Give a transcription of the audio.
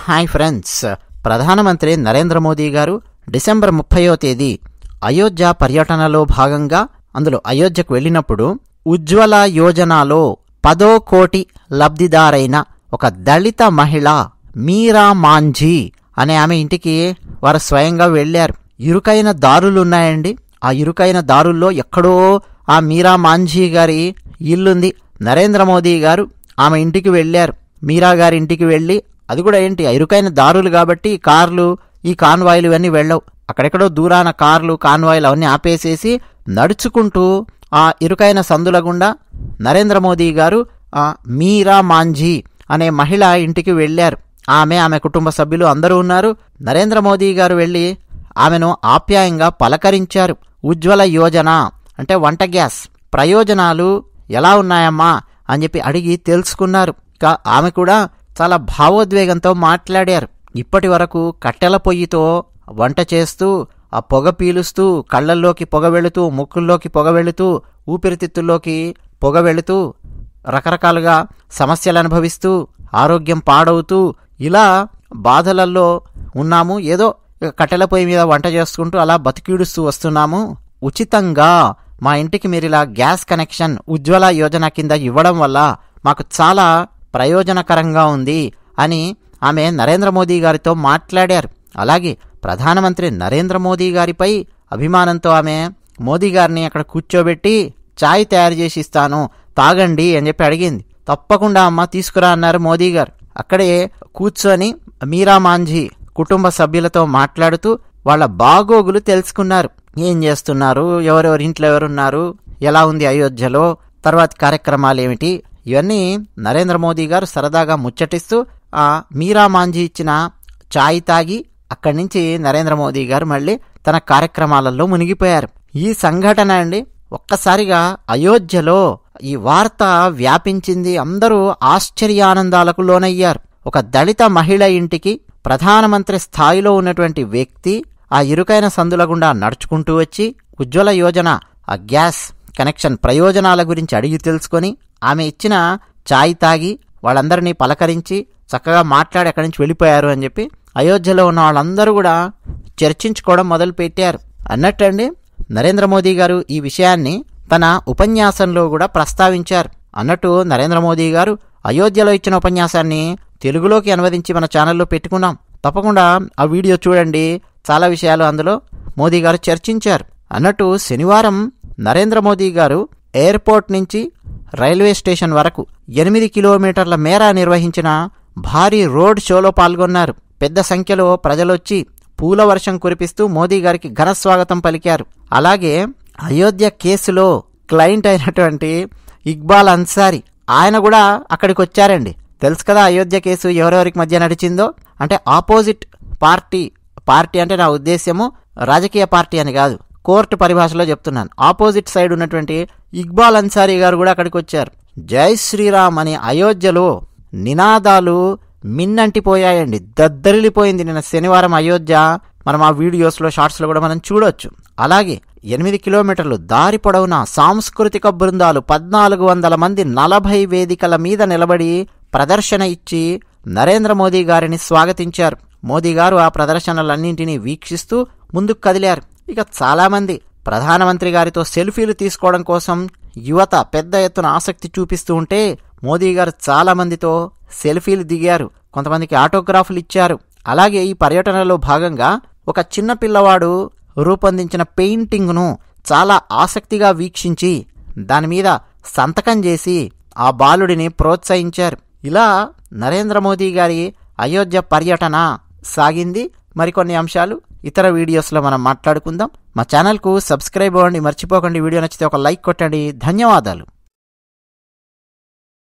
hi friends ప్రధానమంత్రి నరేంద్ర మోదీ గారు December ముప్పయో తేదీ అయోధ్య పర్యటనలో భాగంగా అందులో అయోధ్యకు వెళ్ళినప్పుడు ఉజ్వల యోజనలో పదో కోటి లబ్ధిదారైన ఒక దళిత మహిళ మీరా మాంఝీ అనే ఆమె ఇంటికి వారు స్వయంగా వెళ్ళారు ఇరుకైన దారులున్నాయండి ఆ ఇరుకైన దారుల్లో ఎక్కడో ఆ మీరా మాంఝీ గారి ఇల్లుంది నరేంద్ర మోదీ గారు ఆమె ఇంటికి వెళ్ళారు మీరా గారి ఇంటికి వెళ్ళి అది కూడా ఏంటి ఆ ఇరుకైన దారులు కాబట్టి కార్లు ఈ కాన్వాయిలు ఇవన్నీ వెళ్ళవు అక్కడెక్కడో దూరాన కార్లు కాన్వాయిలు అవన్నీ ఆపేసేసి నడుచుకుంటూ ఆ ఇరుకైన సందుల గుండా నరేంద్ర మోదీ గారు ఆ మీరా మాంఝీ అనే మహిళ ఇంటికి వెళ్ళారు ఆమె ఆమె కుటుంబ సభ్యులు అందరూ ఉన్నారు నరేంద్ర మోదీ గారు వెళ్ళి ఆమెను ఆప్యాయంగా పలకరించారు ఉజ్వల యోజన అంటే వంట గ్యాస్ ప్రయోజనాలు ఎలా ఉన్నాయమ్మా అని చెప్పి అడిగి తెలుసుకున్నారు ఇక ఆమె కూడా చాలా భావోద్వేగంతో మాట్లాడారు ఇప్పటి వరకు కట్టెల పొయ్యితో వంట చేస్తూ ఆ పొగ పీలుస్తూ కళ్ళల్లోకి పొగ వెళుతూ ముక్కుల్లోకి పొగ వెళుతూ ఊపిరితిత్తుల్లోకి పొగ వెళుతూ రకరకాలుగా సమస్యలు అనుభవిస్తూ ఆరోగ్యం పాడవుతూ ఇలా బాధలలో ఉన్నాము ఏదో ఇక కట్టెల పొయ్యి మీద వంట చేసుకుంటూ అలా బతికిడుస్తూ వస్తున్నాము ఉచితంగా మా ఇంటికి మీరు ఇలా గ్యాస్ కనెక్షన్ ఉజ్వల యోజన కింద ఇవ్వడం వల్ల మాకు చాలా ప్రయోజనకరంగా ఉంది అని ఆమె నరేంద్ర మోదీ గారితో మాట్లాడారు అలాగే ప్రధానమంత్రి నరేంద్ర మోదీ గారిపై అభిమానంతో ఆమె మోదీ గారిని అక్కడ కూర్చోబెట్టి చాయ్ తయారు చేసి ఇస్తాను తాగండి అని చెప్పి అడిగింది తప్పకుండా అమ్మ తీసుకురా అన్నారు మోదీ గారు అక్కడే కూర్చొని మీరా మాంఝీ కుటుంబ సభ్యులతో మాట్లాడుతూ వాళ్ళ బాగోగులు తెలుసుకున్నారు ఏం చేస్తున్నారు ఎవరెవరి ఇంట్లో ఎవరున్నారు ఎలా ఉంది అయోధ్యలో తర్వాత కార్యక్రమాలు ఏమిటి ఇవన్నీ నరేంద్ర మోదీ గారు సరదాగా ముచ్చటిస్తూ ఆ మీరా మాంఝీ ఇచ్చిన చాయ్ తాగి అక్కడి నుంచి నరేంద్ర మోదీ గారు మళ్ళీ తన కార్యక్రమాలలో మునిగిపోయారు ఈ సంఘటన అండి ఒక్కసారిగా అయోధ్యలో ఈ వార్త వ్యాపించింది అందరూ ఆశ్చర్యానందాలకు లోనయ్యారు ఒక దళిత మహిళ ఇంటికి ప్రధానమంత్రి స్థాయిలో ఉన్నటువంటి వ్యక్తి ఆ ఇరుకైన సందుల గుండా నడుచుకుంటూ వచ్చి ఉజ్వల యోజన ఆ గ్యాస్ కనెక్షన్ ప్రయోజనాల గురించి అడిగి తెలుసుకొని ఆమె ఇచ్చిన చాయ్ తాగి వాళ్ళందరినీ పలకరించి చక్కగా మాట్లాడి అక్కడి నుంచి వెళ్ళిపోయారు అని చెప్పి అయోధ్యలో ఉన్న వాళ్ళందరూ కూడా చర్చించుకోవడం మొదలుపెట్టారు అన్నట్టండి నరేంద్ర మోదీ గారు ఈ విషయాన్ని తన ఉపన్యాసంలో కూడా ప్రస్తావించారు అన్నట్టు నరేంద్ర మోదీ గారు అయోధ్యలో ఇచ్చిన ఉపన్యాసాన్ని తెలుగులోకి అనువదించి మన ఛానల్లో పెట్టుకున్నాం తప్పకుండా ఆ వీడియో చూడండి చాలా విషయాలు అందులో మోదీ గారు చర్చించారు అన్నట్టు శనివారం నరేంద్ర మోదీ గారు ఎయిర్పోర్ట్ నుంచి రైల్వే స్టేషన్ వరకు ఎనిమిది కిలోమీటర్ల మేర నిర్వహించిన భారీ రోడ్ షోలో పాల్గొన్నారు పెద్ద సంఖ్యలో ప్రజలొచ్చి పూల వర్షం కురిపిస్తూ మోదీ గారికి ఘన స్వాగతం పలికారు అలాగే అయోధ్య కేసులో క్లయింట్ అయినటువంటి ఇక్బాల్ అన్సారీ ఆయన కూడా అక్కడికి వచ్చారండి తెలుసు కదా అయోధ్య కేసు ఎవరెవరికి మధ్య నడిచిందో అంటే ఆపోజిట్ పార్టీ పార్టీ అంటే నా ఉద్దేశ్యము రాజకీయ పార్టీ అని కాదు కోర్టు పరిభాషలో చెప్తున్నాను ఆపోజిట్ సైడ్ ఉన్నటువంటి ఇక్బాల్ అన్సారీ గారు కూడా అక్కడికి వచ్చారు జై శ్రీరామ్ అని అయోధ్యలో నినాదాలు మిన్నంటిపోయాయండి దద్దరిల్లిపోయింది నిన్న శనివారం అయోధ్య మనం ఆ వీడియోస్లో షార్ట్స్లో కూడా మనం చూడొచ్చు అలాగే ఎనిమిది కిలోమీటర్లు దారి పొడవునా సాంస్కృతిక బృందాలు పద్నాలుగు వందల మంది నలభై వేదికల మీద నిలబడి ప్రదర్శన ఇచ్చి నరేంద్ర మోదీ గారిని స్వాగతించారు మోదీ గారు ఆ ప్రదర్శనలన్నింటినీ వీక్షిస్తూ ముందుకు కదిలారు ఇక చాలామంది ప్రధానమంత్రి గారితో సెల్ఫీలు తీసుకోవడం కోసం యువత పెద్ద ఎత్తున ఆసక్తి చూపిస్తూ ఉంటే మోదీ గారు చాలా మందితో సెల్ఫీలు దిగారు కొంతమందికి ఆటోగ్రాఫ్లు ఇచ్చారు అలాగే ఈ పర్యటనలో భాగంగా ఒక చిన్న పిల్లవాడు రూపొందించిన పెయింటింగ్ను చాలా ఆసక్తిగా వీక్షించి దాని మీద సంతకం చేసి ఆ బాలుడిని ప్రోత్సహించారు ఇలా నరేంద్ర మోదీ గారి అయోధ్య పర్యటన సాగింది మరికొన్ని అంశాలు ఇతర వీడియోస్లో మనం మాట్లాడుకుందాం మా ఛానల్కు సబ్స్క్రైబ్ అవ్వండి మర్చిపోకండి వీడియో నచ్చితే ఒక లైక్ కొట్టండి ధన్యవాదాలు